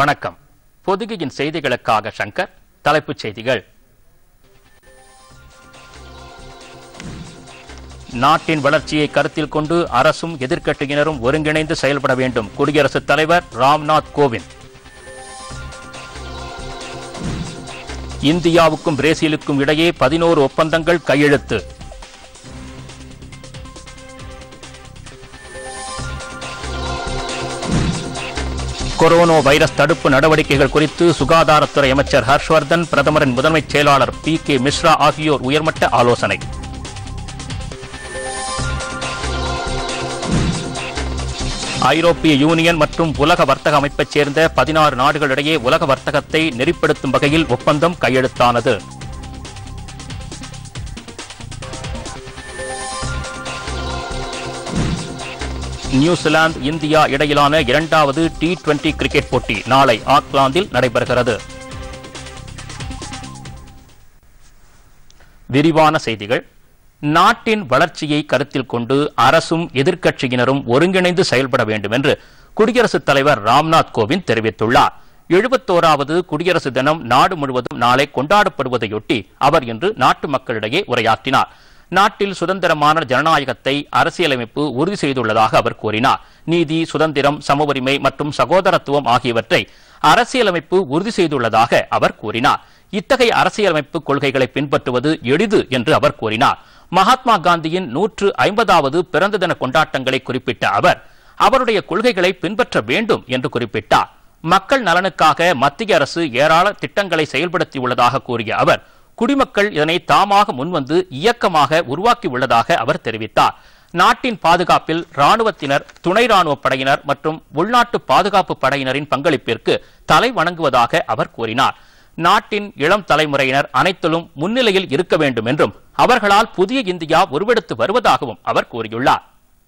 வணக்கம் பொதிகையின் செய்திகளுக்காக சங்கர் தலைப்புச் செய்திகள் நாட்டின் வளர்ச்சியை கருத்தில் கொண்டு அரசும் எதிர்க்கட்சியினரும் ஒருங்கிணைந்து செயல்பட வேண்டும் குடியரசுத் தலைவர் ராம்நாத் கோவிந்த் இந்தியாவுக்கும் பிரேசிலுக்கும் இடையே பதினோரு ஒப்பந்தங்கள் கையெழுத்து கொரோனா வைரஸ் தடுப்பு நடவடிக்கைகள் குறித்து சுகாதாரத்துறை அமைச்சர் ஹர்ஷ்வர்தன் பிரதமரின் முதன்மைச் செயலாளர் பி கே மிஸ்ரா ஆகியோர் உயர்மட்ட ஆலோசனை ஐரோப்பிய யூனியன் மற்றும் உலக வர்த்தக அமைப்பைச் சேர்ந்த பதினாறு நாடுகளிடையே உலக வர்த்தகத்தை நெறிப்படுத்தும் வகையில் ஒப்பந்தம் கையெழுத்தானது நியூசிலாந்து இந்தியா இடையிலான இரண்டாவது டி டுவெண்டி கிரிக்கெட் போட்டி நாளை ஆக்லாந்தில் நடைபெறுகிறது விரிவான செய்திகள் நாட்டின் வளர்ச்சியை கருத்தில் கொண்டு அரசும் எதிர்க்கட்சியினரும் ஒருங்கிணைந்து செயல்பட வேண்டும் என்று குடியரசுத் தலைவர் ராம்நாத் கோவிந்த் தெரிவித்துள்ளார் எழுபத்தோராவது குடியரசு தினம் நாடு முழுவதும் நாளை கொண்டாடப்படுவதையொட்டி அவர் இன்று நாட்டு மக்களிடையே உரையாற்றினார் நாட்டில் சுதந்திரமான ஜனநாயகத்தை அரசியலமைப்பு உறுதி செய்துள்ளதாக அவர் கூறினார் நீதி சுதந்திரம் சம உரிமை மற்றும் சகோதரத்துவம் ஆகியவற்றை அரசியலமைப்பு உறுதி செய்துள்ளதாக அவர் கூறினார் இத்தகைய அரசியலமைப்பு கொள்கைகளை பின்பற்றுவது எளிது என்று அவர் கூறினார் மகாத்மா காந்தியின் நூற்று ஐம்பதாவது பிறந்த தின கொண்டாட்டங்களை குறிப்பிட்ட அவர் அவருடைய கொள்கைகளை பின்பற்ற வேண்டும் என்று குறிப்பிட்டார் மக்கள் நலனுக்காக மத்திய அரசு ஏராள திட்டங்களை செயல்படுத்தியுள்ளதாக கூறிய அவர் குடிமக்கள் இதனை தாமாக முன்வந்து இயக்கமாக உருவாக்கியுள்ளதாக அவர் தெரிவித்தார் நாட்டின் பாதுகாப்பில் ராணுவத்தினர் துணை ராணுவ படையினர் மற்றும் உள்நாட்டு பாதுகாப்பு படையினரின் பங்களிப்பிற்கு தலை வணங்குவதாக அவர் கூறினார் நாட்டின் இளம் தலைமுறையினர் அனைத்திலும் முன்னிலையில் இருக்க வேண்டும் என்றும் அவர்களால் புதிய இந்தியா உருவெடுத்து வருவதாகவும் அவர் கூறியுள்ளார்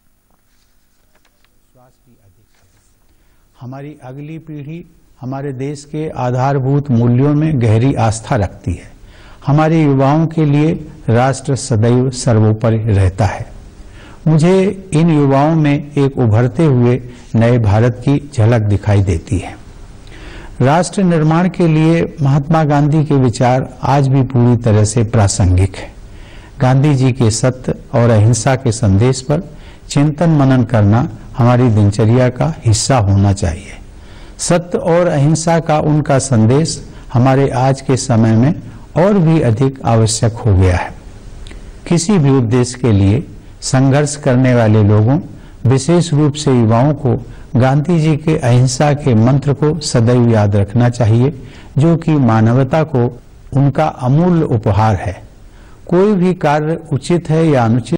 हमारी अगली पीढ़ी हमारे देश के आधारभूत मूल्यों में गहरी आस्था रखती है हमारे युवाओं के लिए राष्ट्र सदैव सर्वोपरि रहता है मुझे इन युवाओं में एक उभरते हुए नए भारत की झलक दिखाई देती है राष्ट्र निर्माण के लिए महात्मा गांधी के विचार आज भी पूरी तरह से प्रासंगिक है गांधी जी के सत्य और अहिंसा के संदेश पर चिंतन मनन करना हमारी दिनचर्या का हिस्सा होना चाहिए सत्य और अहिंसा का उनका संदेश हमारे आज के समय में और भी अधिक आवश्यक हो गया है किसी भी उद्देश्य के लिए संघर्ष करने वाले लोगों विशेष रूप से युवाओं को गांधी जी के अहिंसा के मंत्र को सदैव याद रखना चाहिए जो कि मानवता को उनका अमूल्य उपहार है कोई भी कार्य उचित है या अनुचित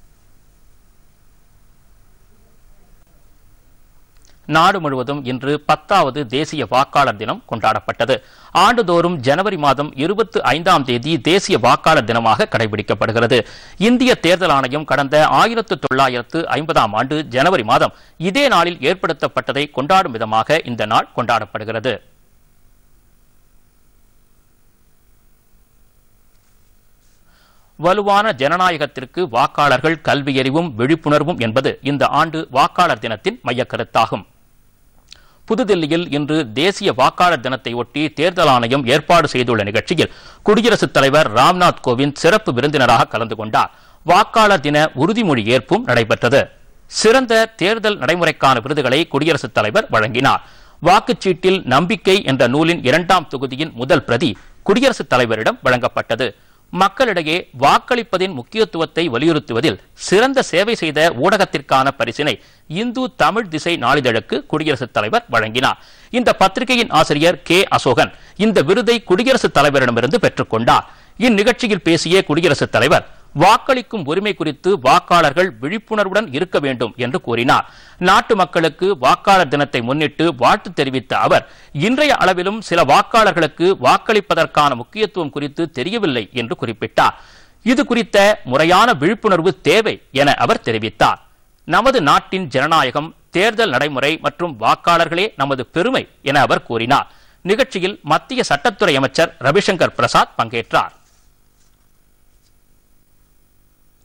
நாடு முழுவதும் இன்று பத்தாவது தேசிய வாக்காளர் தினம் கொண்டாடப்பட்டது ஆண்டுதோறும் ஜனவரி மாதம் இருபத்தி ஐந்தாம் தேதி தேசிய வாக்காளர் தினமாக கடைபிடிக்கப்படுகிறது இந்திய தேர்தல் ஆணையம் கடந்த ஆயிரத்து தொள்ளாயிரத்து ஐம்பதாம் ஆண்டு ஜனவரி மாதம் இதே நாளில் ஏற்படுத்தப்பட்டதை கொண்டாடும் விதமாக இந்த நாள் கொண்டாடப்படுகிறது வலுவான ஜனநாயகத்திற்கு வாக்காளர்கள் கல்வியறிவும் விழிப்புணர்வும் என்பது இந்த ஆண்டு வாக்காளர் தினத்தின் மையக்கருத்தாகும் புதுதில்லியில் இன்று தேசிய வாக்காளர் தினத்தை ஒட்டி தேர்தல் ஆணையம் ஏற்பாடு செய்துள்ள நிகழ்ச்சியில் குடியரசுத் தலைவர் ராம்நாத் கோவிந்த் சிறப்பு விருந்தினராக கலந்து கொண்டார் வாக்காளர் தின உறுதிமொழி ஏற்பும் நடைபெற்றது சிறந்த தேர்தல் நடைமுறைக்கான விருதுகளை குடியரசுத் தலைவர் வழங்கினார் வாக்குச்சீட்டில் நம்பிக்கை என்ற நூலின் இரண்டாம் தொகுதியின் முதல் பிரதி குடியரசுத் தலைவரிடம் வழங்கப்பட்டது மக்களிடையே வாக்களிப்பதின் முக்கியத்துவத்தை வலியுறுத்துவதில் சிறந்த சேவை செய்த ஊடகத்திற்கான பரிசினை இந்து தமிழ் திசை நாளிதழுக்கு குடியரசுத் தலைவர் வழங்கினார் இந்த பத்திரிகையின் ஆசிரியர் கே அசோகன் இந்த விருதை குடியரசுத் தலைவரிடமிருந்து பெற்றுக்கொண்டார் இந்நிகழ்ச்சியில் பேசிய குடியரசுத் தலைவர் வாக்களிக்கும் உரிமை குறித்து வாக்காளர்கள் விழிப்புணர்வுடன் இருக்க வேண்டும் என்று கூறினார் நாட்டு மக்களுக்கு வாக்காளர் தினத்தை முன்னிட்டு வாழ்த்து தெரிவித்த அவர் இன்றைய அளவிலும் சில வாக்காளர்களுக்கு வாக்களிப்பதற்கான முக்கியத்துவம் குறித்து தெரியவில்லை என்று குறிப்பிட்டார் இது குறித்த முறையான விழிப்புணர்வு தேவை என அவர் தெரிவித்தார் நமது நாட்டின் ஜனநாயகம் தேர்தல் நடைமுறை மற்றும் வாக்காளர்களே நமது பெருமை என அவர் கூறினார் நிகழ்ச்சியில் மத்திய சட்டத்துறை அமைச்சர் ரவிசங்கர் பிரசாத் பங்கேற்றார்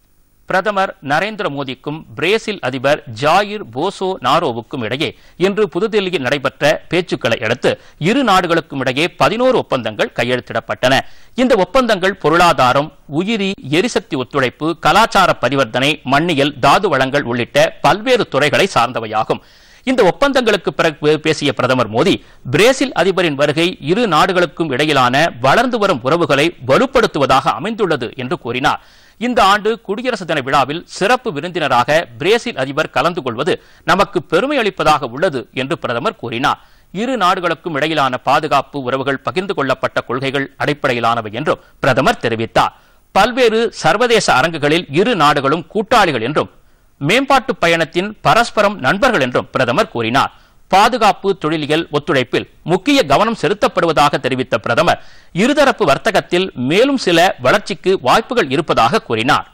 பிரதமர் நரேந்திர மோடிக்கும் பிரேசில் அதிபர் ஜாயிர் போசோ நாரோவுக்கும் இடையே இன்று புதுதில்லியில் நடைபெற்ற பேச்சுக்களை அடுத்து இரு நாடுகளுக்கும் இடையே பதினோரு ஒப்பந்தங்கள் கையெழுத்திடப்பட்டன இந்த ஒப்பந்தங்கள் பொருளாதாரம் உயிரி எரிசக்தி ஒத்துழைப்பு கலாச்சார பரிவர்த்தனை மண்ணியல் தாது வளங்கள் உள்ளிட்ட பல்வேறு துறைகளை சார்ந்தவையாகும் இந்த ஒப்பந்தங்களுக்கு பிறகு பேசிய பிரதமர் மோடி பிரேசில் அதிபரின் வருகை இரு நாடுகளுக்கும் இடையிலான வளர்ந்து வரும் உறவுகளை வலுப்படுத்துவதாக அமைந்துள்ளது என்று கூறினார் இந்த ஆண்டு குடியரசு தின விழாவில் சிறப்பு விருந்தினராக பிரேசில் அதிபர் கலந்து கொள்வது நமக்கு பெருமை அளிப்பதாக உள்ளது என்று பிரதமர் கூறினார் இரு நாடுகளுக்கும் இடையிலான பாதுகாப்பு உறவுகள் பகிர்ந்து கொள்ளப்பட்ட கொள்கைகள் அடிப்படையிலானவை என்றும் பிரதமர் தெரிவித்தார் பல்வேறு சர்வதேச அரங்குகளில் இரு நாடுகளும் கூட்டாளிகள் என்றும் மேம்பாட்டு பயணத்தின் பரஸ்பரம் நண்பர்கள் என்றும் பிரதமர் கூறினார் பாதுகாப்பு தொழிலியல் ஒத்துழைப்பில் முக்கிய கவனம் செலுத்தப்படுவதாக தெரிவித்த பிரதமர் இருதரப்பு வர்த்தகத்தில் மேலும் சில வளர்ச்சிக்கு வாய்ப்புகள் இருப்பதாக கூறினார்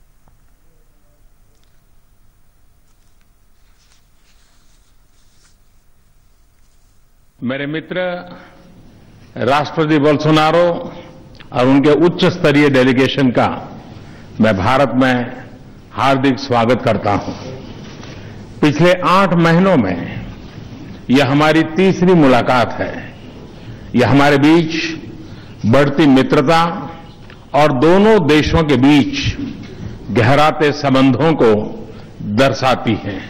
मेरे मित्र राष्ट्रपति बोल्सोनारो और उनके उच्च स्तरीय डेलीगेशन का मैं भारत में हार्दिक स्वागत करता हूं पिछले आठ महीनों में यह हमारी तीसरी मुलाकात है यह हमारे बीच बढ़ती मित्रता और दोनों देशों के बीच गहराते संबंधों को दर्शाती है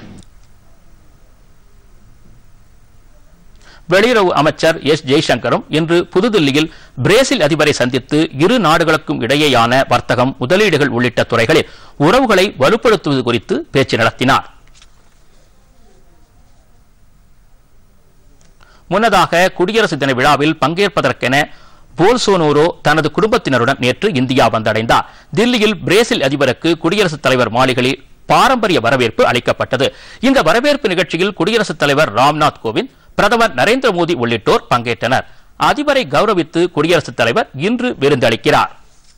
வெளியுறவு அமைச்சர் எஸ் ஜெய்சங்கரும் இன்று புதுதில்லியில் பிரேசில் அதிபரை சந்தித்து இரு நாடுகளுக்கும் இடையேயான வர்த்தகம் முதலீடுகள் உள்ளிட்ட துறைகளில் உறவுகளை வலுப்படுத்துவது குறித்து பேச்சு நடத்தினார் முன்னதாக குடியரசு தின விழாவில் பங்கேற்பதற்கென போல்சோனோரோ தனது குடும்பத்தினருடன் நேற்று இந்தியா வந்தடைந்தார் தில்லியில் பிரேசில் அதிபருக்கு குடியரசுத் தலைவர் மாளிகையில் பாரம்பரிய வரவேற்பு அளிக்கப்பட்டது இந்த வரவேற்பு நிகழ்ச்சியில் குடியரசுத் தலைவர் ராம்நாத் கோவிந்த் பிரதமர் நரேந்திர மோடி உள்ளிட்டோர் பங்கேற்றனர் அதிபரை கௌரவித்து குடியரசுத் தலைவர் இன்று விருந்தளிக்கிறார்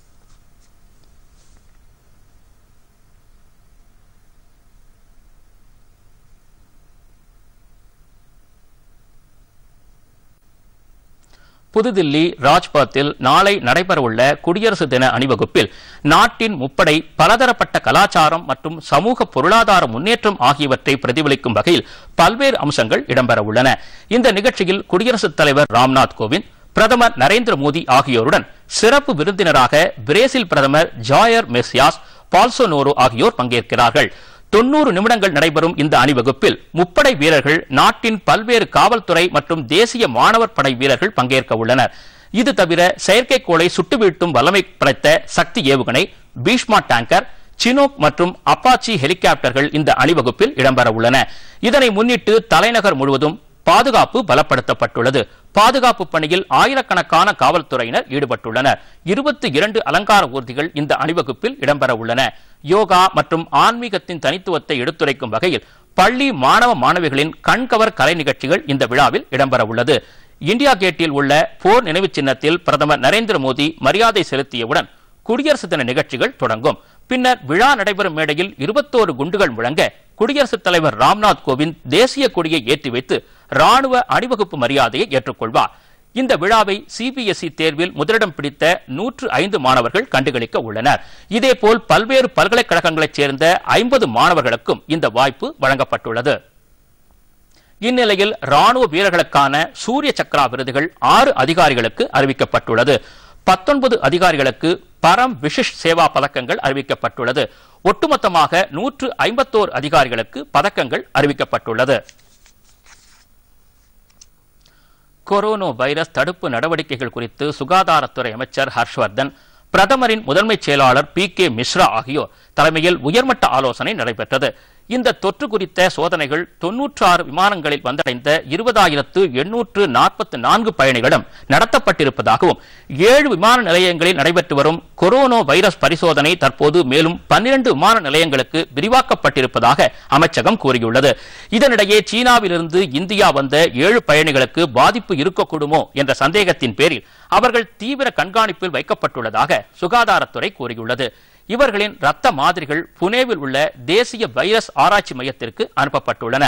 புதுதில்லி ராஜ்பாத்தில் நாளை நடைபெறவுள்ள குடியரசு தின அணிவகுப்பில் நாட்டின் முப்படை பலதரப்பட்ட கலாச்சாரம் மற்றும் சமூக பொருளாதார முன்னேற்றம் ஆகியவற்றை பிரதிபலிக்கும் வகையில் பல்வேறு அம்சங்கள் இடம்பெறவுள்ளன இந்த நிகழ்ச்சியில் குடியரசுத் தலைவர் ராம்நாத் கோவிந்த் பிரதமர் நரேந்திர மோடி ஆகியோருடன் சிறப்பு விருந்தினராக பிரேசில் பிரதமர் ஜாயர் மெஸ்யாஸ் பால்சோனோரோ ஆகியோர் பங்கேற்கிறார்கள் தொன்னூறு நிமிடங்கள் நடைபெறும் இந்த அணிவகுப்பில் முப்படை வீரர்கள் நாட்டின் பல்வேறு காவல்துறை மற்றும் தேசிய மாணவர் படை வீரர்கள் பங்கேற்க உள்ளனர் இது தவிர செயற்கைக்கோளை சுட்டு வீழ்த்தும் வல்லமை படைத்த சக்தி ஏவுகணை பீஷ்மா டேங்கர் சினோக் மற்றும் அப்பாச்சி ஹெலிகாப்டர்கள் இந்த அணிவகுப்பில் இடம்பெற உள்ளன இதனை முன்னிட்டு தலைநகர் முழுவதும் பாதுகாப்பு பலப்படுத்தப்பட்டுள்ளது பாதுகாப்பு பணியில் ஆயிரக்கணக்கான காவல்துறையினர் ஈடுபட்டுள்ளனர் இருபத்தி இரண்டு அலங்கார ஊர்திகள் இந்த அணிவகுப்பில் இடம்பெற உள்ளன யோகா மற்றும் ஆன்மீகத்தின் தனித்துவத்தை எடுத்துரைக்கும் வகையில் பள்ளி மாணவ மாணவிகளின் கண்கவர் கலை நிகழ்ச்சிகள் இந்த விழாவில் இடம்பெற உள்ளது இந்தியா கேட்டில் உள்ள போர் நினைவு சின்னத்தில் பிரதமர் நரேந்திர மோடி மரியாதை செலுத்தியவுடன் குடியரசு தின நிகழ்ச்சிகள் தொடங்கும் பின்னர் விழா நடைபெறும் மேடையில் இருபத்தோரு குண்டுகள் முழங்க குடியரசுத் தலைவர் ராம்நாத் கோவிந்த் தேசிய கொடியை ஏற்றி வைத்து ராணுவ அணிவகுப்பு மரியாதையை ஏற்றுக்கொள்வார் இந்த விழாவை சிபிஎஸ்இ தேர்வில் முதலிடம் பிடித்த நூற்று ஐந்து மாணவர்கள் கண்டுகளிக்க உள்ளனர் இதேபோல் பல்வேறு பல்கலைக்கழகங்களைச் சேர்ந்த ஐம்பது மாணவர்களுக்கும் இந்த வாய்ப்பு வழங்கப்பட்டுள்ளது இந்நிலையில் ராணுவ வீரர்களுக்கான சூரிய சக்ரா விருதுகள் ஆறு அதிகாரிகளுக்கு அறிவிக்கப்பட்டுள்ளது பத்தொன்பது அதிகாரிகளுக்கு பரம் விஷிஷ் சேவா பதக்கங்கள் அறிவிக்கப்பட்டுள்ளது ஒட்டுமொத்தமாக நூற்று ஐம்பத்தோரு அதிகாரிகளுக்கு பதக்கங்கள் அறிவிக்கப்பட்டுள்ளது கொரோனா வைரஸ் தடுப்பு நடவடிக்கைகள் குறித்து சுகாதாரத்துறை அமைச்சர் ஹர்ஷ்வர்தன் பிரதமரின் முதன்மைச் செயலாளர் பி கே மிஸ்ரா ஆகியோர் தலைமையில் உயர்மட்ட ஆலோசனை நடைபெற்றது இந்த தொற்று குறித்த சோதனைகள் தொன்னூற்றாறு விமானங்களில் வந்தடைந்த இருபதாயிரத்து எண்ணூற்று நாற்பத்தி நான்கு பயணிகளிடம் நடத்தப்பட்டிருப்பதாகவும் ஏழு விமான நிலையங்களில் நடைபெற்று வரும் கொரோனா வைரஸ் பரிசோதனை தற்போது மேலும் பன்னிரண்டு விமான நிலையங்களுக்கு விரிவாக்கப்பட்டிருப்பதாக அமைச்சகம் கூறியுள்ளது இதனிடையே சீனாவிலிருந்து இந்தியா வந்த ஏழு பயணிகளுக்கு பாதிப்பு இருக்கக்கூடுமோ என்ற சந்தேகத்தின் பேரில் அவர்கள் தீவிர கண்காணிப்பில் வைக்கப்பட்டுள்ளதாக சுகாதாரத்துறை கூறியுள்ளது இவர்களின் ரத்த மாதிரிகள் புனேவில் உள்ள தேசிய வைரஸ் ஆராய்ச்சி மையத்திற்கு அனுப்பப்பட்டுள்ளன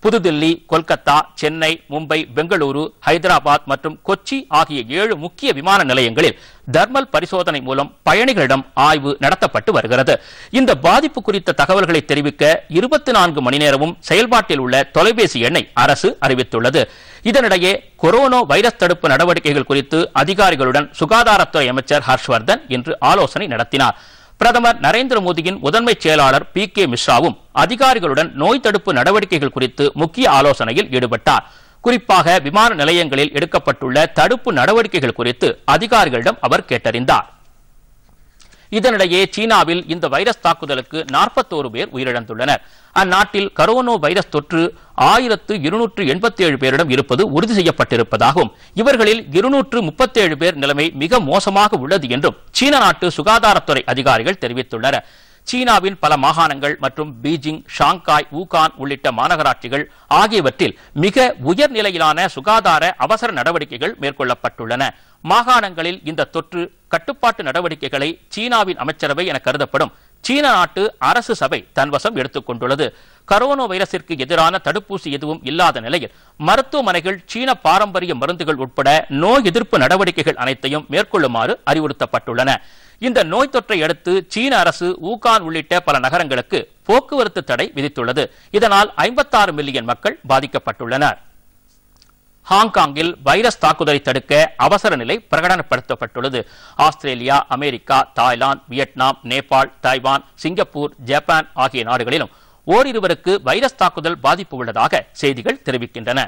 புதுதில்லி கொல்கத்தா சென்னை மும்பை பெங்களூரு ஹைதராபாத் மற்றும் கொச்சி ஆகிய ஏழு முக்கிய விமான நிலையங்களில் தர்மல் பரிசோதனை மூலம் பயணிகளிடம் ஆய்வு நடத்தப்பட்டு வருகிறது இந்த பாதிப்பு குறித்த தகவல்களை தெரிவிக்க இருபத்தி நான்கு மணி நேரமும் செயல்பாட்டில் உள்ள தொலைபேசி எண்ணை அரசு அறிவித்துள்ளது இதனிடையே கொரோனா வைரஸ் தடுப்பு நடவடிக்கைகள் குறித்து அதிகாரிகளுடன் சுகாதாரத்துறை அமைச்சர் ஹர்ஷ்வர்தன் இன்று ஆலோசனை நடத்தினார் பிரதமர் நரேந்திர மோடியின் முதன்மைச் செயலாளர் பி கே மிஸ்ராவும் அதிகாரிகளுடன் நோய் தடுப்பு நடவடிக்கைகள் குறித்து முக்கிய ஆலோசனையில் ஈடுபட்டார் குறிப்பாக விமான நிலையங்களில் எடுக்கப்பட்டுள்ள தடுப்பு நடவடிக்கைகள் குறித்து அதிகாரிகளிடம் அவர் கேட்டறிந்தார் இதனிடையே சீனாவில் இந்த வைரஸ் தாக்குதலுக்கு நாற்பத்தோரு பேர் உயிரிழந்துள்ளனர் அந்நாட்டில் கரோனோ வைரஸ் தொற்று ஆயிரத்து இருநூற்று எண்பத்தி ஏழு பேரிடம் இருப்பது உறுதி செய்யப்பட்டிருப்பதாகவும் இவர்களில் இருநூற்று முப்பத்தேழு பேர் நிலைமை மிக மோசமாக உள்ளது என்றும் சீன நாட்டு சுகாதாரத்துறை அதிகாரிகள் தெரிவித்துள்ளனர் சீனாவின் பல மாகாணங்கள் மற்றும் பீஜிங் ஷாங்காய் ஊகான் உள்ளிட்ட மாநகராட்சிகள் ஆகியவற்றில் மிக உயர்நிலையிலான சுகாதார அவசர நடவடிக்கைகள் மேற்கொள்ளப்பட்டுள்ளன மாகாணங்களில் இந்த தொற்று கட்டுப்பாட்டு நடவடிக்கைகளை சீனாவின் அமைச்சரவை என கருதப்படும் சீன நாட்டு அரசு சபை தன்வசம் எடுத்துக் கொண்டுள்ளது கரோனா வைரசிற்கு எதிரான தடுப்பூசி எதுவும் இல்லாத நிலையில் மருத்துவமனைகள் சீன பாரம்பரிய மருந்துகள் உட்பட நோய் எதிர்ப்பு நடவடிக்கைகள் அனைத்தையும் மேற்கொள்ளுமாறு அறிவுறுத்தப்பட்டுள்ளன இந்த நோய் தொற்றை அடுத்து சீன அரசு ஊகான் உள்ளிட்ட பல நகரங்களுக்கு போக்குவரத்து தடை விதித்துள்ளது இதனால் ஐம்பத்தாறு மில்லியன் மக்கள் பாதிக்கப்பட்டுள்ளனர் ஹாங்காங்கில் வைரஸ் தாக்குதலை தடுக்க அவசர நிலை பிரகடனப்படுத்தப்பட்டுள்ளது Australia America Thailand Vietnam Nepal Taiwan Singapore Japan ஆகிய நாடுகளிலும் ஓரிருவருக்கு வைரஸ் தாக்குதல் பாதிப்பு உள்ளதாக செய்திகள் தெரிவிக்கின்றன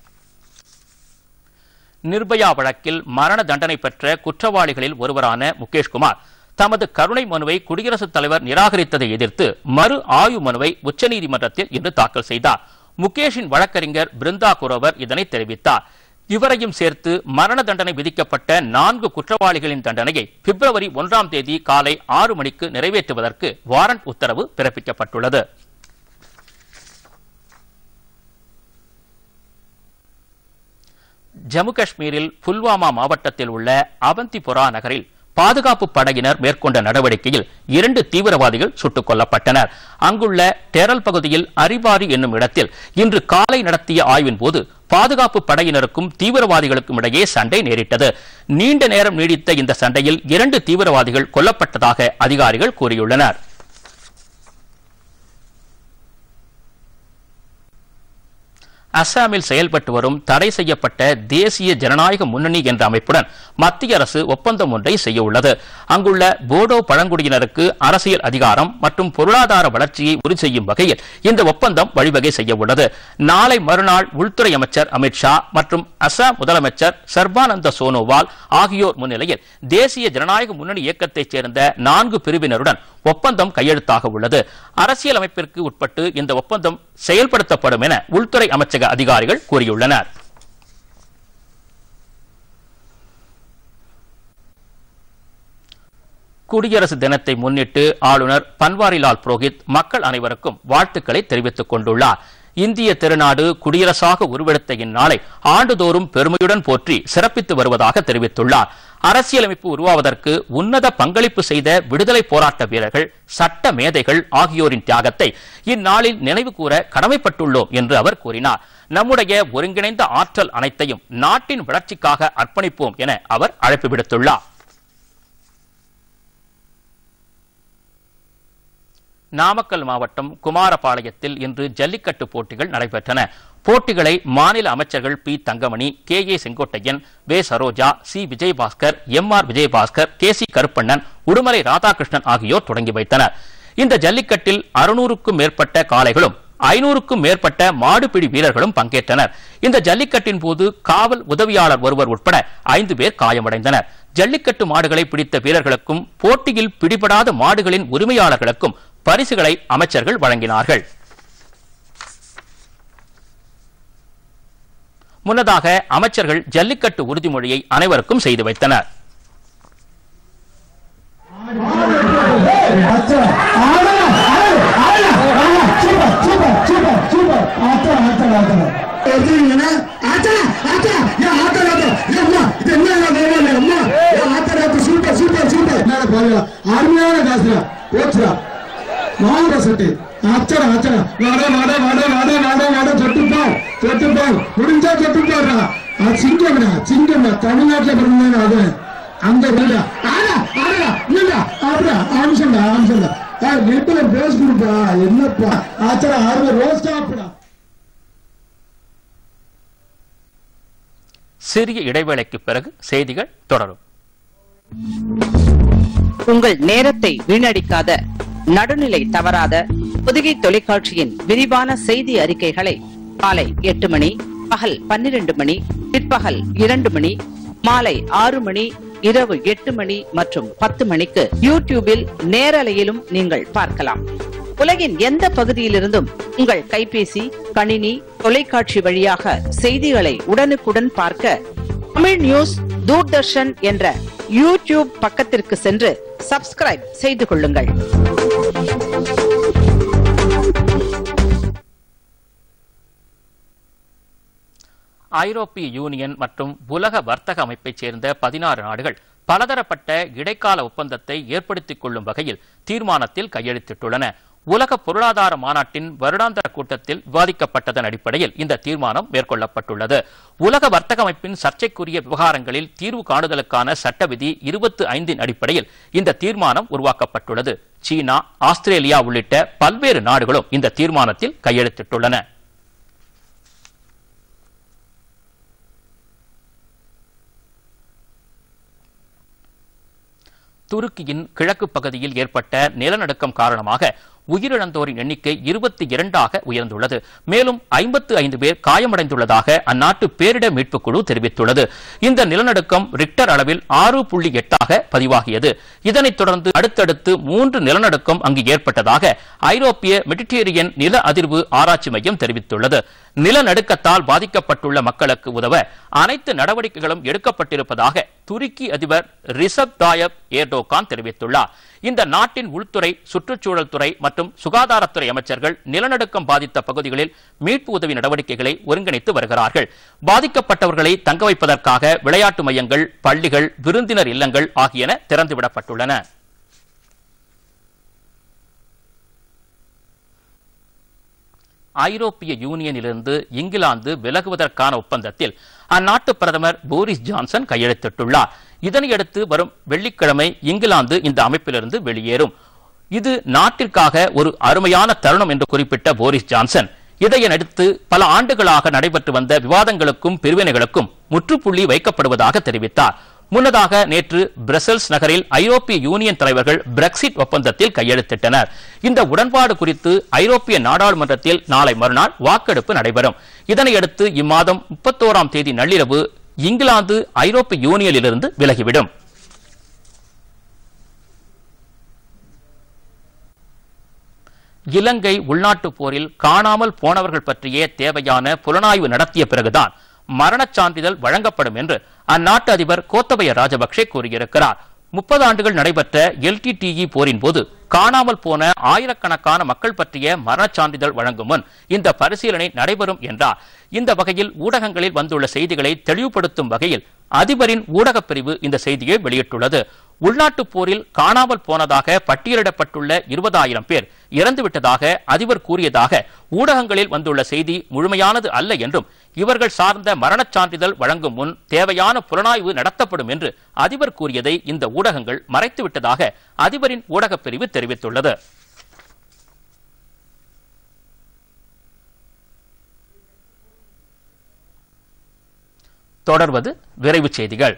நிர்பயா வழக்கில் மரண தண்டனை பெற்ற குற்றவாளிகளில் ஒருவரான முகேஷ்குமார் தமது கருணை மனுவை குடியரசுத் தலைவர் நிராகரித்ததை எதிர்த்து மறு ஆய்வு மனுவை உச்சநீதிமன்றத்தில் இன்று தாக்கல் செய்தார் முகேஷின் வழக்கறிஞர் பிருந்தா குரோவர் இதனை தெரிவித்தார் இவரையும் சேர்த்து மரண தண்டனை விதிக்கப்பட்ட நான்கு குற்றவாளிகளின் தண்டனையை பிப்ரவரி ஒன்றாம் தேதி காலை ஆறு மணிக்கு நிறைவேற்றுவதற்கு வாரண்ட் உத்தரவு பிறப்பிக்கப்பட்டுள்ளது ஜம்மு காஷ்மீரில் புல்வாமா மாவட்டத்தில் உள்ள அவந்திபுரா நகரில் பாதுகாப்பு படையினர் மேற்கொண்ட நடவடிக்கையில் இரண்டு தீவிரவாதிகள் சுட்டுக் கொல்லப்பட்டனர் அங்குள்ள டெரல் பகுதியில் அரிபாரி என்னும் இடத்தில் இன்று காலை நடத்திய ஆய்வின் போது பாதுகாப்பு படையினருக்கும் தீவிரவாதிகளுக்கும் இடையே சண்டை நேரிட்டது நீண்ட நேரம் நீடித்த இந்த சண்டையில் இரண்டு தீவிரவாதிகள் கொல்லப்பட்டதாக அதிகாரிகள் கூறியுள்ளனர் அசாமில் செயல்பட்டு வரும் தடை செய்யப்பட்ட தேசிய ஜனநாயக முன்னணி என்ற அமைப்புடன் மத்திய அரசு ஒப்பந்தம் ஒன்றை செய்ய உள்ளது அங்குள்ள போடோ பழங்குடியினருக்கு அரசியல் அதிகாரம் மற்றும் பொருளாதார வளர்ச்சியை உறுதி செய்யும் வகையில் இந்த ஒப்பந்தம் வழிவகை செய்ய உள்ளது நாளை மறுநாள் உள்துறை அமைச்சர் அமித்ஷா மற்றும் அசாம் முதலமைச்சர் சர்பானந்த சோனோவால் ஆகியோர் முன்னிலையில் தேசிய ஜனநாயக முன்னணி இயக்கத்தைச் சேர்ந்த நான்கு பிரிவினருடன் ஒப்பந்தம் கையெழுத்தாக உள்ளது அரசியல் அமைப்பிற்கு உட்பட்டு இந்த ஒப்பந்தம் செயல்படுத்தப்படும் என உள்துறை அமைச்சக அதிகாரிகள் கூறியுள்ளனர் குடியரசு தினத்தை முன்னிட்டு ஆளுநர் பன்வாரிலால் புரோஹித் மக்கள் அனைவருக்கும் வாழ்த்துக்களை தெரிவித்துக் கொண்டுள்ளார் இந்திய திருநாடு குடியரசாக உருவெடுத்த இந்நாளை ஆண்டுதோறும் பெருமையுடன் போற்றி சிறப்பித்து வருவதாக தெரிவித்துள்ளார் அரசியலமைப்பு உருவாவதற்கு உன்னத பங்களிப்பு செய்த விடுதலை போராட்ட வீரர்கள் சட்ட மேதைகள் ஆகியோரின் தியாகத்தை இந்நாளில் நினைவு கூற கடமைப்பட்டுள்ளோம் என்று அவர் கூறினார் நம்முடைய ஒருங்கிணைந்த ஆற்றல் அனைத்தையும் நாட்டின் வளர்ச்சிக்காக அர்ப்பணிப்போம் என அவர் அழைப்பு விடுத்துள்ளார் நாமக்கல் மாவட்டம் குமாரபாளையத்தில் இன்று ஜல்லிக்கட்டு போட்டிகள் நடைபெற்றன போட்டிகளை மாநில அமைச்சர்கள் P Thangamani K A Sengottaiyan V Saroja C Vijayabaskar M R Vijayabaskar K C Karuppannan Udumalai Radhakrishnan ஆகியோர் தொடங்கி வைத்தனர் இந்த ஜல்லிக்கட்டில் அறுநூறுக்கும் மேற்பட்ட காளைகளும் ஐநூறுக்கும் மேற்பட்ட மாடுபிடி வீரர்களும் பங்கேற்றனர் இந்த ஜல்லிக்கட்டின் போது காவல் உதவியாளர் ஒருவர் உட்பட ஐந்து பேர் காயமடைந்தனர் ஜல்லிக்கட்டு மாடுகளை பிடித்த வீரர்களுக்கும் போட்டியில் பிடிபடாத மாடுகளின் உரிமையாளர்களுக்கும் பரிசுகளை அமைச்சர்கள் வழங்கினார்கள் முன்னதாக அமைச்சர்கள் ஜல்லிக்கட்டு உறுதிமொழியை அனைவருக்கும் செய்து வைத்தனர் अच्छा आना आना आना चुप चुप चुप चुप आता आता आता எதுங்கன்னா ஆத்தா ஆத்தா ஏ ஆத்தா ஆத்தா ஏ அம்மா இது என்ன பரவாயில்ல அம்மா ஏ ஆத்தா ஆத்தா சூப்பர் சூப்பர் சூப்பர் என்ன பாருங்க அருமையான காசுடா போச்சுடா மாவுட சட்டு அச்சடா அச்சடா வாடா வாடா வாடா வாடா வாடா வாடா சொட்டு போய் முடிஞ்சா தொட்டு போடுறா அது சிங்கம்டா சிங்கம்டா தமிழ்நாட்டுல பிறந்தானே அது அந்த வீடா ஆடா ஆடா இல்லடா ஆடா ஆம்சம்டா ஆம்சம்டா நெட்ல பேஸ் கொடுப்பா என்னப்பா ஆச்சரா ஆறு ரோஸ் சாப்பிடா சிறிய இடைவேளைக்கு பிறகு செய்திகள் தொடரும் உங்கள் நேரத்தை வீணடிக்காத நடுநிலை தவறாத புதுகை தொலைக்காட்சியின் விரிவான செய்தி அறிக்கைகளை காலை எட்டு மணி பகல் பன்னிரண்டு மணி பிற்பகல் இரண்டு மணி மாலை ஆறு மணி இரவு எட்டு மணி மற்றும் பத்து மணிக்கு யூடியூபில் நேரலையிலும் நீங்கள் பார்க்கலாம் உலகின் எந்த பகுதியிலிருந்தும் உங்கள் கைபேசி கணினி தொலைக்காட்சி வழியாக செய்திகளை உடனுக்குடன் பார்க்க தமிழ் நியூஸ் தூர்தர்ஷன் என்ற யூடியூப் பக்கத்திற்கு சென்று சப்ஸ்கிரைப் செய்து கொள்ளுங்கள் ஐரோப்பிய யூனியன் மற்றும் உலக வர்த்தக அமைப்பைச் சேர்ந்த பதினாறு நாடுகள் பலதரப்பட்ட இடைக்கால ஒப்பந்தத்தை ஏற்படுத்திக் கொள்ளும் வகையில் தீர்மானத்தில் கையெழுத்திட்டுள்ளன உலக பொருளாதார மாநாட்டின் வருடாந்திர கூட்டத்தில் விவாதிக்கப்பட்டதன் அடிப்படையில் இந்த தீர்மானம் மேற்கொள்ளப்பட்டுள்ளது உலக வர்த்தக அமைப்பின் சர்ச்சைக்குரிய விவகாரங்களில் தீர்வு காணுதலுக்கான சட்ட விதி இருபத்தி ஐந்தின் அடிப்படையில் இந்த தீர்மானம் உருவாக்கப்பட்டுள்ளது சீனா ஆஸ்திரேலியா உள்ளிட்ட பல்வேறு நாடுகளும் இந்த தீர்மானத்தில் கையெழுத்திட்டுள்ளன துருக்கியின் கிழக்கு பகுதியில் ஏற்பட்ட நிலநடுக்கம் காரணமாக உயிரிழந்தோரின் எண்ணிக்கை இருபத்தி இரண்டாக உயர்ந்துள்ளது மேலும் ஐம்பத்து ஐந்து பேர் காயமடைந்துள்ளதாக அந்நாட்டு பேரிடர் மீட்புக் குழு தெரிவித்துள்ளது இந்த நிலநடுக்கம் ரிக்டர் அளவில் ஆறு புள்ளி எட்டாக பதிவாகியது இதனைத் தொடர்ந்து அடுத்தடுத்து மூன்று நிலநடுக்கம் அங்கு ஏற்பட்டதாக ஐரோப்பிய மெடிட்டேரியன் நில அதிர்வு ஆராய்ச்சி மையம் தெரிவித்துள்ளது நிலநடுக்கத்தால் பாதிக்கப்பட்டுள்ள மக்களுக்கு உதவ அனைத்து நடவடிக்கைகளும் எடுக்கப்பட்டிருப்பதாக துருக்கி அதிபர் ரிசப் தாயப் ஏர்டோகான் தெரிவித்துள்ளார் இந்த நாட்டின் உள்துறை சுற்றுச்சூழல் துறை மற்றும் சுகாதாரத்துறை அமைச்சர்கள் நிலநடுக்கம் பாதித்த பகுதிகளில் மீட்பு உதவி நடவடிக்கைகளை ஒருங்கிணைத்து வருகிறார்கள் பாதிக்கப்பட்டவர்களை தங்க வைப்பதற்காக விளையாட்டு மையங்கள் பள்ளிகள் விருந்தினர் இல்லங்கள் ஆகியன திறந்துவிடப்பட்டுள்ளன ஐரோப்பிய யூனியனிலிருந்து இங்கிலாந்து விலகுவதற்கான ஒப்பந்தத்தில் அந்நாட்டு பிரதமர் போரிஸ் ஜான்சன் கையெழுத்திட்டுள்ளார் இதனையடுத்து வரும் வெள்ளிக்கிழமை இங்கிலாந்து இந்த அமைப்பிலிருந்து வெளியேறும் இது நாட்டிற்காக ஒரு அருமையான தருணம் என்று குறிப்பிட்ட போரிஸ் ஜான்சன் இதையடுத்து பல ஆண்டுகளாக நடைபெற்று வந்த விவாதங்களுக்கும் பிரிவினைகளுக்கும் முற்றுப்புள்ளி வைக்கப்படுவதாக தெரிவித்தார் முன்னதாக நேற்று பிரசல்ஸ் நகரில் ஐரோப்பிய யூனியன் தலைவர்கள் பிரெக்சிட் ஒப்பந்தத்தில் கையெழுத்திட்டனர் இந்த உடன்பாடு குறித்து ஐரோப்பிய நாடாளுமன்றத்தில் நாளை மறுநாள் வாக்கெடுப்பு நடைபெறும் இதனையடுத்து இம்மாதம் முப்பத்தோராம் தேதி நள்ளிரவு இங்கிலாந்து ஐரோப்பிய யூனியனிலிருந்து விலகிவிடும் இலங்கை உள்நாட்டுப் போரில் காணாமல் போனவர்கள் பற்றிய தேவையான புலனாய்வு நடத்திய பிறகுதான் மரணச் சான்றிதழ் வழங்கப்படும் என்று அந்நாட்டு அதிபர் கோத்தபய ராஜபக்சே கூறியிருக்கிறார் முப்பது ஆண்டுகள் நடைபெற்ற எல்டிடிஇ போரின் போது காணாமல் போன ஆயிரக்கணக்கான மக்கள் பற்றிய மரணச் சான்றிதழ் வழங்கும் முன் இந்த பரிசீலனை நடைபெறும் என்றார் இந்த வகையில் ஊடகங்களில் வந்துள்ள செய்திகளை தெளிவுபடுத்தும் வகையில் அதிபரின் ஊடகப் பிரிவு இந்த செய்தியை வெளியிட்டுள்ளது உள்நாட்டுப் போரில் காணாமல் போனதாக பட்டியலிடப்பட்டுள்ள இருபதாயிரம் பேர் இறந்துவிட்டதாக அதிபர் கூறியதாக ஊடகங்களில் வந்துள்ள செய்தி முழுமையானது அல்ல என்றும் இவர்கள் சார்ந்த மரணச் சான்றிதழ் வழங்கும் முன் தேவையான புலனாய்வு நடத்தப்படும் என்று அதிபர் கூறியதை இந்த ஊடகங்கள் மறைத்துவிட்டதாக அதிபரின் ஊடகப் பிரிவு தெரிவித்துள்ளது தொடர்வது விரைவுச் செய்திகள்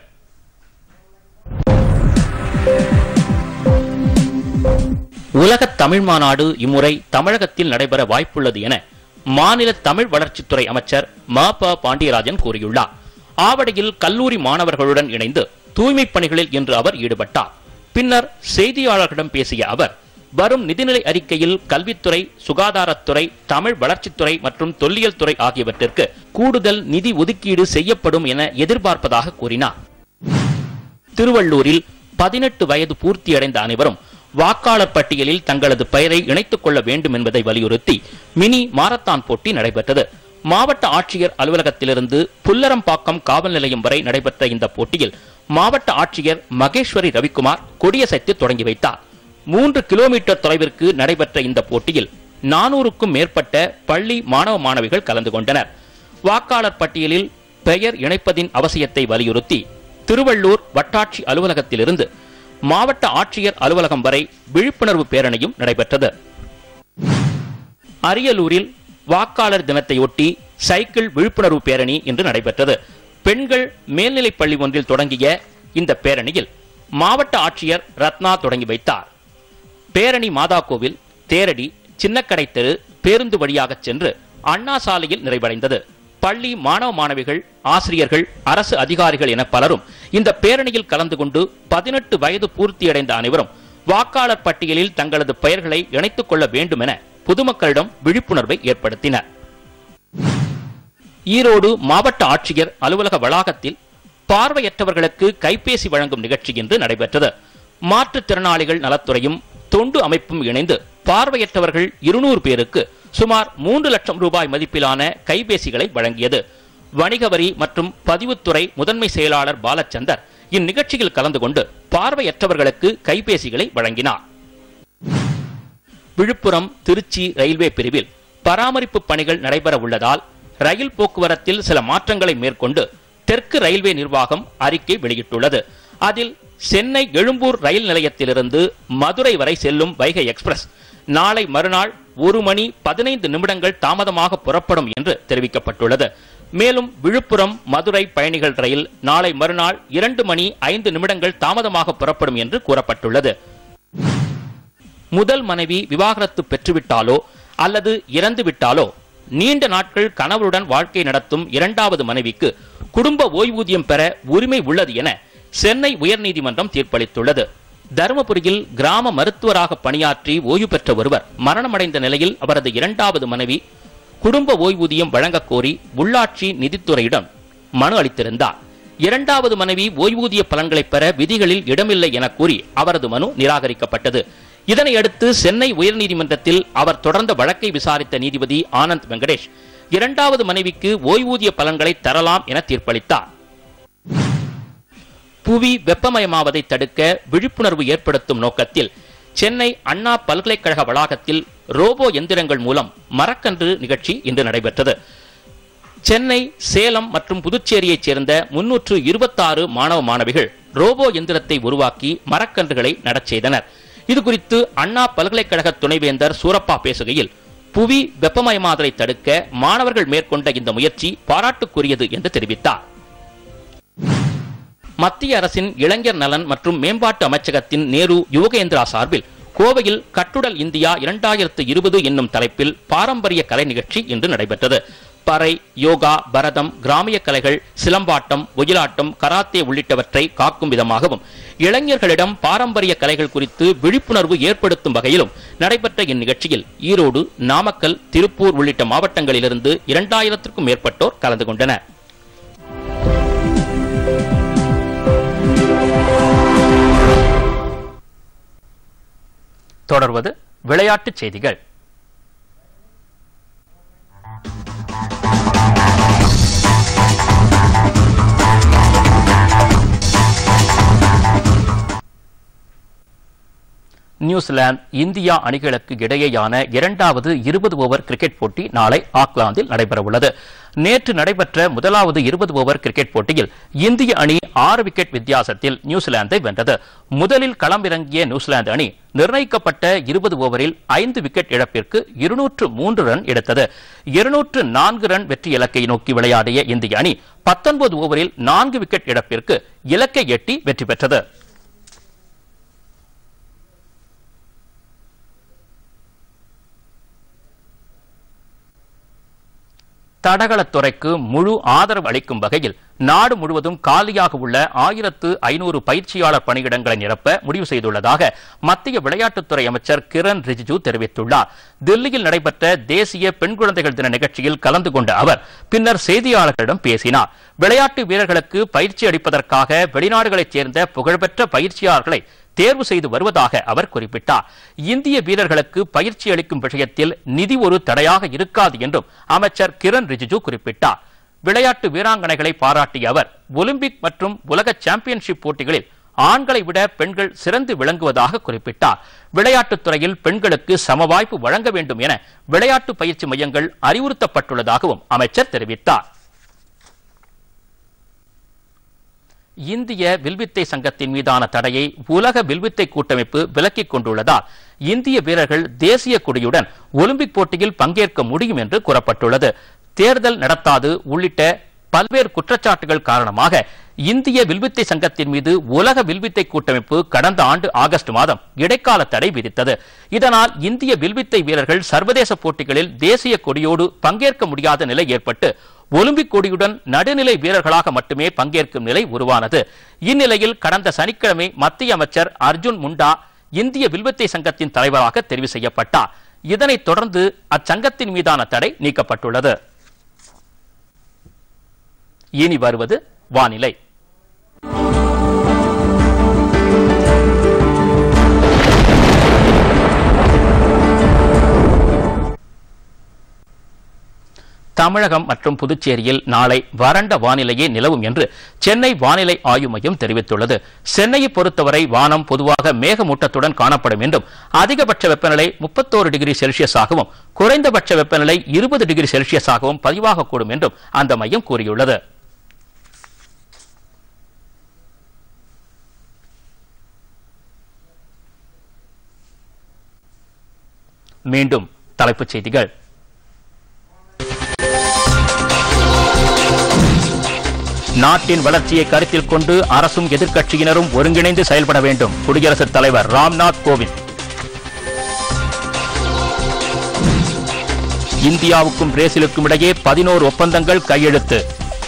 உலகத் தமிழ் மாநாடு இம்முறை தமிழகத்தில் நடைபெற வாய்ப்புள்ளது என மாநில தமிழ் வளர்ச்சித்துறை அமைச்சர் ம ப பாண்டியராஜன் கூறியுள்ளார் ஆவடியில் கல்லூரி மாணவர்களுடன் இணைந்து தூய்மைப் பணிகளில் இன்று அவர் ஈடுபட்டார் பின்னர் செய்தியாளர்களிடம் பேசிய அவர் வரும் நிதிநிலை அறிக்கையில் கல்வித்துறை சுகாதாரத்துறை தமிழ் வளர்ச்சித்துறை மற்றும் தொல்லியல் துறை ஆகியவற்றிற்கு கூடுதல் நிதி ஒதுக்கீடு செய்யப்படும் என எதிர்பார்ப்பதாக கூறினார் திருவள்ளூரில் பதினெட்டு வயது பூர்த்தியடைந்த அனைவரும் வாக்காளர் பட்டியலில் தங்களது பெயரை இணைத்துக் கொள்ள வேண்டும் என்பதை வலியுறுத்தி மினி மாரத்தான் போட்டி நடைபெற்றது மாவட்ட ஆட்சியர் அலுவலகத்திலிருந்து புல்லரம்பாக்கம் காவல் நிலையம் வரை நடைபெற்ற இந்த போட்டியில் மாவட்ட ஆட்சியர் மகேஸ்வரி ரவிக்குமார் கொடியசைத்து தொடங்கி வைத்தார் மூன்று கிலோமீட்டர் தொலைவிற்கு நடைபெற்ற இந்த போட்டியில் நானூறுக்கும் மேற்பட்ட பள்ளி மாணவ மாணவிகள் கலந்து கொண்டனர் வாக்காளர் பட்டியலில் பெயர் இணைப்பதின் அவசியத்தை வலியுறுத்தி திருவள்ளூர் வட்டாட்சி அலுவலகத்திலிருந்து மாவட்ட ஆட்சியர் அலுவலகம் வரை விழிப்புணர்வு பேரணியும் நடைபெற்றது அரியலூரில் வாக்காளர் தினத்தையொட்டி சைக்கிள் விழிப்புணர்வு பேரணி இன்று நடைபெற்றது பெண்கள் மேல்நிலைப் பள்ளி ஒன்றில் தொடங்கிய இந்த பேரணியில் மாவட்ட ஆட்சியர் ரத்னா தொடங்கி வைத்தார் பேரணி மாதா கோவில் தேரடி சின்னக்கடை தெரு பேருந்து வழியாக சென்று அண்ணா சாலையில் நிறைவடைந்தது பள்ளி மாணவ மாணவிகள் ஆசிரியர்கள் அரசு அதிகாரிகள் என பலரும் இந்த பேரணியில் கலந்து கொண்டு பதினெட்டு வயது பூர்த்தியடைந்த அனைவரும் வாக்காளர் பட்டியலில் தங்களது பெயர்களை இணைத்துக் கொள்ள வேண்டும் என பொதுமக்களிடம் விழிப்புணர்வை ஏற்படுத்தினர் ஈரோடு மாவட்ட ஆட்சியர் அலுவலக வளாகத்தில் பார்வையற்றவர்களுக்கு கைபேசி வழங்கும் நிகழ்ச்சி இன்று நடைபெற்றது மாற்றுத்திறனாளிகள் நலத்துறையும் தொண்டு அமைப்பும் இணைந்து பார்வையற்றவர்கள் இருநூறு பேருக்கு சுமார் மூன்று லட்சம் ரூபாய் மதிப்பிலான கைபேசிகளை வழங்கியது வணிக வரி மற்றும் பதிவுத்துறை முதன்மை செயலாளர் பாலச்சந்தர் இந்நிகழ்ச்சியில் கலந்து கொண்டு பார்வையற்றவர்களுக்கு கைபேசிகளை வழங்கினார் விழுப்புரம் திருச்சி ரயில்வே பிரிவில் பராமரிப்பு பணிகள் நடைபெற உள்ளதால் ரயில் போக்குவரத்தில் சில மாற்றங்களை மேற்கொண்டு தெற்கு ரயில்வே நிர்வாகம் அறிக்கை வெளியிட்டுள்ளது அதில் சென்னை எழும்பூர் ரயில் நிலையத்திலிருந்து மதுரை வரை செல்லும் வைகை எக்ஸ்பிரஸ் நாளை மறுநாள் ஒரு மணி பதினைந்து நிமிடங்கள் தாமதமாக புறப்படும் என்று தெரிவிக்கப்பட்டுள்ளது மேலும் விழுப்புரம் மதுரை பயணிகள் ரயில் நாளை மறுநாள் இரண்டு மணி ஐந்து நிமிடங்கள் தாமதமாக புறப்படும் என்று கூறப்பட்டுள்ளது முதல் மனைவி விவாகரத்து பெற்றுவிட்டாலோ அல்லது இறந்து விட்டாலோ நீண்ட நாட்கள் கணவருடன் வாழ்க்கை நடத்தும் இரண்டாவது மனைவிக்கு குடும்ப ஓய்வூதியம் பெற உரிமை உள்ளது என சென்னை உயர்நீதிமன்றம் தீர்ப்பளித்துள்ளது தருமபுரியில் கிராம மருத்துவராக பணியாற்றி ஓய்வு பெற்ற ஒருவர் மரணமடைந்த நிலையில் அவரது இரண்டாவது மனைவி குடும்ப ஓய்வூதியம் வழங்கக் கோரி உள்ளாட்சி நிதித்துறையிடம் மனு அளித்திருந்தார் இரண்டாவது மனைவி ஓய்வூதிய பலன்களை பெற விதிகளில் இடமில்லை என கூறி அவரது மனு நிராகரிக்கப்பட்டது இதனையடுத்து சென்னை உயர்நீதிமன்றத்தில் அவர் தொடர்ந்த வழக்கை விசாரித்த நீதிபதி ஆனந்த் வெங்கடேஷ் இரண்டாவது மனைவிக்கு ஓய்வூதிய பலன்களை தரலாம் என தீர்ப்பளித்தார் புவி வெப்பமயமாவதை தடுக்க விழிப்புணர்வு ஏற்படுத்தும் நோக்கத்தில் சென்னை அண்ணா பல்கலைக்கழக வளாகத்தில் ரோபோ எந்திரங்கள் மூலம் மரக்கன்று நிகழ்ச்சி இன்று நடைபெற்றது சென்னை சேலம் மற்றும் புதுச்சேரியைச் சேர்ந்த முன்னூற்று இருபத்தாறு மாணவ மாணவிகள் ரோபோ எந்திரத்தை உருவாக்கி மரக்கன்றுகளை நடச் செய்தனர் இதுகுறித்து அண்ணா பல்கலைக்கழக துணைவேந்தர் சூரப்பா பேசுகையில் புவி வெப்பமயமாதலை தடுக்க மாணவர்கள் மேற்கொண்ட இந்த முயற்சி பாராட்டுக்குரியது என்று தெரிவித்தார் மத்திய அரசின் இளைஞர் நலன் மற்றும் மேம்பாட்டு அமைச்சகத்தின் நேரு யுவகேந்திரா சார்பில் கோவையில் கட்டுடல் இந்தியா இரண்டாயிரத்து இருபது என்னும் தலைப்பில் பாரம்பரிய கலை நிகழ்ச்சி இன்று நடைபெற்றது பறை யோகா பரதம் கிராமிய கலைகள் சிலம்பாட்டம் ஒயிலாட்டம் கராத்தே உள்ளிட்டவற்றை காக்கும் விதமாகவும் இளைஞர்களிடம் பாரம்பரிய கலைகள் குறித்து விழிப்புணர்வு ஏற்படுத்தும் வகையிலும் நடைபெற்ற இந்நிகழ்ச்சியில் ஈரோடு நாமக்கல் திருப்பூர் உள்ளிட்ட மாவட்டங்களிலிருந்து இரண்டாயிரத்திற்கும் மேற்பட்டோர் கலந்து கொண்டனர் தொடர்வது விளையாட்டுச் செய்திகள் நியூசிலாந்து இந்தியா அணிகளுக்கு இடையேயான இரண்டாவது இருபது ஓவர் கிரிக்கெட் போட்டி நாளை ஆக்லாந்தில் நடைபெறவுள்ளது நேற்று நடைபெற்ற முதலாவது இருபது ஓவர் கிரிக்கெட் போட்டியில் இந்திய அணி ஆறு விக்கெட் வித்தியாசத்தில் நியூசிலாந்தை வென்றது முதலில் களமிறங்கிய நியூசிலாந்து அணி நிர்ணயிக்கப்பட்ட இருபது ஓவரில் ஐந்து விக்கெட் இழப்பிற்கு இருநூற்று மூன்று ரன் எடுத்தது இருநூற்று நான்கு ரன் வெற்றி இலக்கை நோக்கி விளையாடிய இந்திய அணி பத்தொன்பது ஓவரில் நான்கு விக்கெட் இழப்பிற்கு இலக்கை எட்டி வெற்றி பெற்றது தடகளத்துறைக்கு முழு ஆதரவு அளிக்கும் வகையில் நாடு முழுவதும் காலியாக உள்ள ஆயிரத்து ஐநூறு பயிற்சியாளர் பணியிடங்களை நிரப்ப முடிவு செய்துள்ளதாக மத்திய விளையாட்டுத்துறை அமைச்சர் கிரண் ரிஜிஜு தெரிவித்துள்ளார் தில்லியில் நடைபெற்ற தேசிய பெண் குழந்தைகள் தின நிகழ்ச்சியில் கலந்து கொண்ட அவர் பின்னர் செய்தியாளர்களிடம் பேசினார் விளையாட்டு வீரர்களுக்கு பயிற்சி அளிப்பதற்காக வெளிநாடுகளைச் சேர்ந்த புகழ்பெற்ற பயிற்சியாளர்களை தேர்வு செய்து வருவதாக அவர் குறிப்பிட்டார் இந்திய வீரர்களுக்கு பயிற்சி அளிக்கும் விஷயத்தில் நிதி ஒரு தடையாக இருக்காது என்றும் அமைச்சர் கிரண் ரிஜிஜு குறிப்பிட்டார் விளையாட்டு வீராங்கனைகளை பாராட்டிய அவர் ஒலிம்பிக் மற்றும் உலக சாம்பியன்ஷிப் போட்டிகளில் ஆண்களை விட பெண்கள் சிறந்து விளங்குவதாக குறிப்பிட்டார் விளையாட்டுத் துறையில் பெண்களுக்கு சம வாய்ப்பு வழங்க வேண்டும் என விளையாட்டு பயிற்சி மையங்கள் அறிவுறுத்தப்பட்டுள்ளதாகவும் அமைச்சர் தெரிவித்தார் இந்திய வில்வித்தை சங்கத்தின் மீதான தடையை உலக வில்வித்தை கூட்டமைப்பு விலக்கிக் கொண்டுள்ளதால் இந்திய வீரர்கள் தேசிய கொடியுடன் ஒலிம்பிக் போட்டியில் பங்கேற்க முடியும் என்று கூறப்பட்டுள்ளது தேர்தல் நடத்தாது உள்ளிட்ட பல்வேறு குற்றச்சாட்டுகள் காரணமாக இந்திய வில்வித்தை சங்கத்தின் மீது உலக வில்வித்தை கூட்டமைப்பு கடந்த ஆண்டு ஆகஸ்ட் மாதம் இடைக்கால தடை விதித்தது இதனால் இந்திய வில்வித்தை வீரர்கள் சர்வதேச போட்டிகளில் தேசிய கொடியோடு பங்கேற்க முடியாத நிலை ஏற்பட்டு ஒலிம்பிக் கொடியுடன் நடுநிலை வீரர்களாக மட்டுமே பங்கேற்கும் நிலை உருவானது இந்நிலையில் கடந்த சனிக்கிழமை மத்திய அமைச்சர் அர்ஜுன் முண்டா இந்திய வில்வித்தை சங்கத்தின் தலைவராக தெரிவு செய்யப்பட்டார் இதனைத் தொடர்ந்து அச்சங்கத்தின் மீதான தடை நீக்கப்பட்டுள்ளது இனி வருவது வானிலை தமிழகம் மற்றும் புதுச்சேரியில் நாளை வறண்ட வானிலையே நிலவும் என்று சென்னை வானிலை ஆய்வு மையம் தெரிவித்துள்ளது சென்னையை பொறுத்தவரை வானம் பொதுவாக மேகமூட்டத்துடன் காணப்படும் என்றும் அதிகபட்ச வெப்பநிலை முப்பத்தோரு டிகிரி செல்சியஸாகவும் குறைந்தபட்ச வெப்பநிலை இருபது டிகிரி செல்சியஸாகவும் பதிவாகக்கூடும் என்றும் அந்த மையம் கூறியுள்ளது மீண்டும் தலைப்புச் செய்திகள் நாட்டின் வளர்ச்சியை கருத்தில் கொண்டு அரசும் எதிர்க்கட்சியினரும் ஒருங்கிணைந்து செயல்பட வேண்டும் குடியரசுத் தலைவர் ராம்நாத் கோவிந்த் இந்தியாவுக்கும் பிரேசிலுக்கும் இடையே பதினோரு ஒப்பந்தங்கள் கையெழுத்து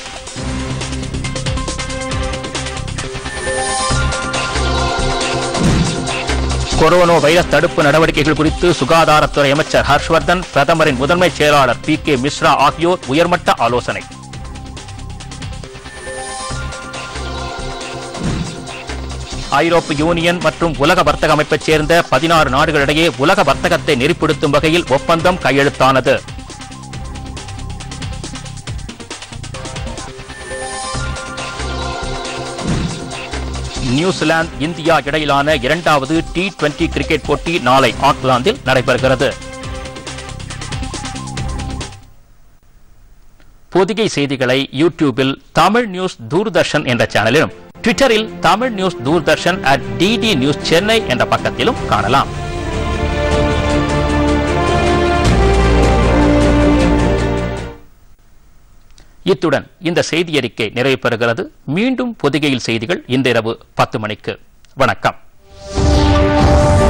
கொரோனா வைரஸ் தடுப்பு நடவடிக்கைகள் குறித்து சுகாதாரத்துறை அமைச்சர் ஹர்ஷ்வர்தன் பிரதமரின் முதன்மை செயலாளர் பி கே மிஸ்ரா ஆகியோர் உயர்மட்ட ஆலோசனை ஐரோப்பிய யூனியன் மற்றும் உலக வர்த்தக அமைப்பைச் சேர்ந்த பதினாறு நாடுகளிடையே உலக வர்த்தகத்தை நெறிப்படுத்தும் வகையில் ஒப்பந்தம் கையெழுத்தானது நியூசிலாந்து இந்தியா இடையிலான இரண்டாவது டி டுவெண்டி கிரிக்கெட் போட்டி நாளை ஆக்லாந்தில் நடைபெறுகிறது பொதிகை செய்திகளை யூடியூபில் தமிழ் நியூஸ் தூர்தர்ஷன் என்ற சேனலிலும் ட்விட்டரில் Tamil news Doordarshan at DD news Chennai என்ற பக்கத்திலும் காணலாம் இத்துடன் இந்த செய்தி அறிக்கை நிறைவு பெறுகிறது மீண்டும் பொதிகையில் செய்திகள் இந்த இரவு பத்து மணிக்கு வணக்கம்